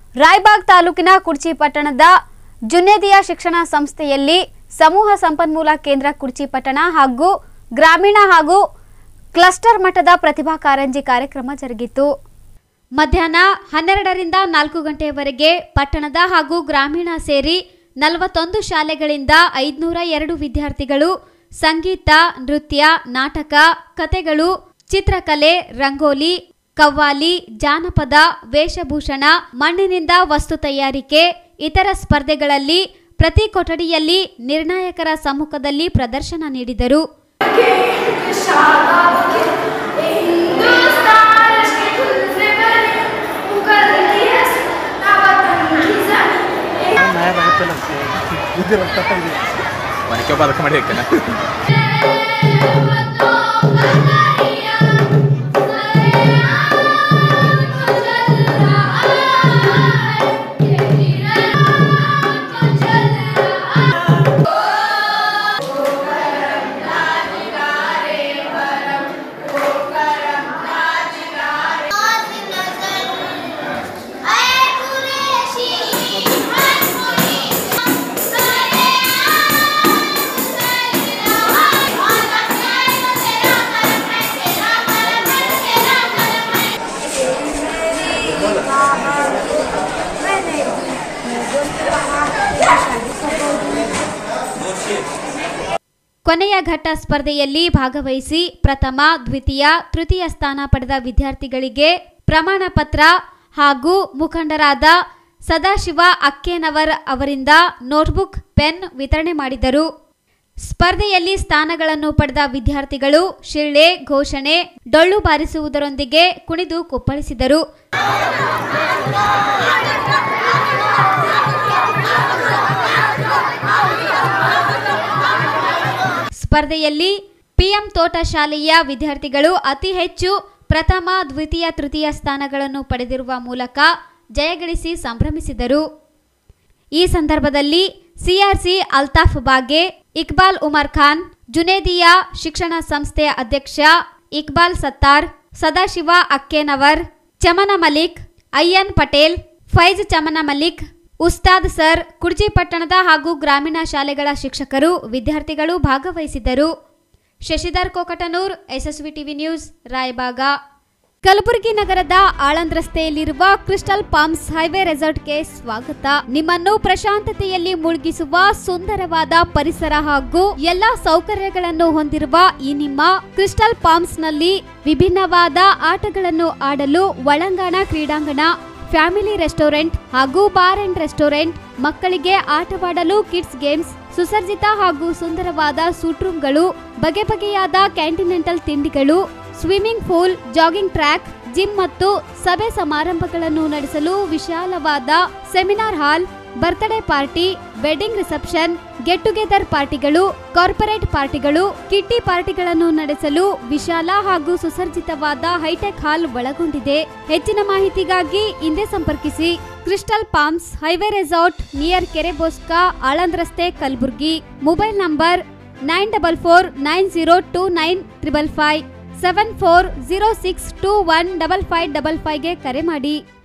ರಾಯಬಾಗ್ ತಾಲೂಕಿನ ಕುರ್ಚಿ ಪಟ್ಟಣದ ಜುನೇದಿಯಾ ಶಿಕ್ಷಣ ಸಂಸ್ಥೆಯಲ್ಲಿ ಸಮೂಹ ಸಂಪನ್ಮೂಲ ಕೇಂದ್ರ ಕುರ್ಚಿ ಪಟ್ಟಣ ಹಾಗೂ ಗ್ರಾಮೀಣ ಹಾಗೂ ಕ್ಲಸ್ಟರ್ ಮಟ್ಟದ ಪ್ರತಿಭಾ ಕಾರಂಜಿ ಕಾರ್ಯಕ್ರಮ ಜರುಗಿತು ಮಧ್ಯಾಹ್ನ ಹನ್ನೆರಡರಿಂದ ನಾಲ್ಕು ಗಂಟೆಯವರೆಗೆ ಪಟ್ಟಣದ ಹಾಗೂ ಗ್ರಾಮೀಣ ಸೇರಿ ನಲವತ್ತೊಂದು ಶಾಲೆಗಳಿಂದ ಐದುನೂರ ಎರಡು ವಿದ್ಯಾರ್ಥಿಗಳು ಸಂಗೀತ ನೃತ್ಯ ನಾಟಕ ಕತೆಗಳು ಚಿತ್ರಕಲೆ ರಂಗೋಲಿ ಕವ್ವಾಲಿ ಜಾನಪದ ವೇಷಭೂಷಣ ಮಣ್ಣಿನಿಂದ ವಸ್ತು ತಯಾರಿಕೆ ಇತರ ಸ್ಪರ್ಧೆಗಳಲ್ಲಿ ಪ್ರತಿ ಕೊಠಡಿಯಲ್ಲಿ ನಿರ್ಣಾಯಕರ ಸಮ್ಮುಖದಲ್ಲಿ ಪ್ರದರ್ಶನ ನೀಡಿದರು नाही बघत विद्या बघता ಮನೆಗೆ ಅದಕ್ಕೆ ಮಾಡಿ ಹಾಕ್ತೇನೆ ಕೊನೆಯ ಘಟ್ಟ ಸ್ಪರ್ಧೆಯಲ್ಲಿ ಭಾಗವಹಿಸಿ ಪ್ರಥಮ ದ್ವಿತೀಯ ತೃತೀಯ ಸ್ಥಾನ ಪಡೆದ ವಿದ್ಯಾರ್ಥಿಗಳಿಗೆ ಪ್ರಮಾಣ ಪತ್ರ ಹಾಗೂ ಮುಖಂಡರಾದ ಸದಾಶಿವ ಅಕ್ಕೇನವರ್ ಅವರಿಂದ ನೋಟ್ಬುಕ್ ಪೆನ್ ವಿತರಣೆ ಮಾಡಿದರು ಸ್ಪರ್ಧೆಯಲ್ಲಿ ಸ್ಥಾನಗಳನ್ನು ಪಡೆದ ವಿದ್ಯಾರ್ಥಿಗಳು ಶಿಳ್ಳೆ ಘೋಷಣೆ ಡೊಳ್ಳು ಬಾರಿಸುವುದರೊಂದಿಗೆ ಕುಣಿದು ಕುಪ್ಪಳಿಸಿದರು ಸ್ಪರ್ಧೆಯಲ್ಲಿ ಪಿಎಂ ತೋಟ ಶಾಲೆಯ ವಿದ್ಯಾರ್ಥಿಗಳು ಅತಿ ಹೆಚ್ಚು ಪ್ರಥಮ ದ್ವಿತೀಯ ತೃತೀಯ ಸ್ಥಾನಗಳನ್ನು ಪಡೆದಿರುವ ಮೂಲಕ ಜಯಗಳಿಸಿ ಸಂಭ್ರಮಿಸಿದರು ಈ ಸಂದರ್ಭದಲ್ಲಿ ಸಿಆರ್ಸಿ ಅಲ್ತಾಫ್ ಬಾಗೆ ಇಕ್ಬಾಲ್ ಉಮರ್ ಖಾನ್ ಜುನೇದಿಯಾ ಶಿಕ್ಷಣ ಸಂಸ್ಥೆಯ ಅಧ್ಯಕ್ಷ ಇಕ್ಬಾಲ್ ಸತ್ತಾರ್ ಸದಾಶಿವ ಅಕ್ಕೇನವರ್ ಚಮನ ಮಲಿಕ್ ಐಎನ್ ಪಟೇಲ್ ಫೈಜ್ ಚಮನ ಮಲಿಕ್ ಉಸ್ತಾದ್ ಸರ್ ಕುರ್ಜಿ ಪಟ್ಟಣದ ಹಾಗೂ ಗ್ರಾಮೀಣ ಶಾಲೆಗಳ ಶಿಕ್ಷಕರು ವಿದ್ಯಾರ್ಥಿಗಳು ಭಾಗವಹಿಸಿದ್ದರು Shashidhar Kokatanur SSV TV news Raybag Kalaburagi ನಗರದ ಆಳಂದ್ ರಸ್ತೆಯಲ್ಲಿರುವ ಕ್ರಿಸ್ಟಲ್ ಪಾಮ್ಸ್ ಹೈವೇ ರೆಸಾರ್ಟ್ಗೆ ಸ್ವಾಗತ ನಿಮ್ಮನ್ನು ಪ್ರಶಾಂತತೆಯಲ್ಲಿ ಮುಳುಗಿಸುವ ಸುಂದರವಾದ ಪರಿಸರ ಹಾಗೂ ಎಲ್ಲಾ ಸೌಕರ್ಯಗಳನ್ನು ಹೊಂದಿರುವ ಈ ನಿಮ್ಮ ಕ್ರಿಸ್ಟಲ್ ಪಾಮ್ಸ್ ನಲ್ಲಿ ವಿಭಿನ್ನವಾದ ಆಟಗಳನ್ನು ಆಡಲು ಒಳಾಂಗಣ ಕ್ರೀಡಾಂಗಣ ಫ್ಯಾಮಿಲಿ ರೆಸ್ಟೋರೆಂಟ್ ಹಾಗೂ ಬಾರ್ ಅಂಡ್ ರೆಸ್ಟೋರೆಂಟ್ ಮಕ್ಕಳಿಗೆ ಆಟವಾಡಲು ಕಿಡ್ಸ್ ಗೇಮ್ಸ್ ಸುಸರ್ಜಿತ ಹಾಗೂ ಸುಂದರವಾದ ಸೂಟ್ ರೂಮ್ಗಳು ಬಗೆ ಬಗೆಯಾದ ಕ್ಯಾಂಟಿನೆಂಟಲ್ ತಿಂಡಿಗಳು swimming pool jogging track gym ಮತ್ತು ಸಭೆ ಸಮಾರಂಭಗಳನ್ನು ನಡೆಸಲು ವಿಶಾಲವಾದ seminar hall birthday party wedding reception get together ಪಾರ್ಟಿಗಳು ಕಾರ್ಪೊರೇಟ್ ಪಾರ್ಟಿಗಳು ಕಿಟ್ಟಿ ಪಾರ್ಟಿಗಳನ್ನು ನಡೆಸಲು ವಿಶಾಲ ಹಾಗೂ ಸುಸರ್ಜಿತವಾದ ಹೈಟೆಕ್ ಹಾಲ್ ಒಳಗೊಂಡಿದೆ ಹೆಚ್ಚಿನ ಮಾಹಿತಿಗಾಗಿ ಹಿಂದೆ ಸಂಪರ್ಕಿಸಿ crystal palms highway resort near Kereboska Aland ರಸ್ತೆ Kalaburgi mobile number nine double four nine zero two nine triple five seven four zero six two one double five double ಫೈವ್ಗೆ ಕರೆ ಮಾಡಿ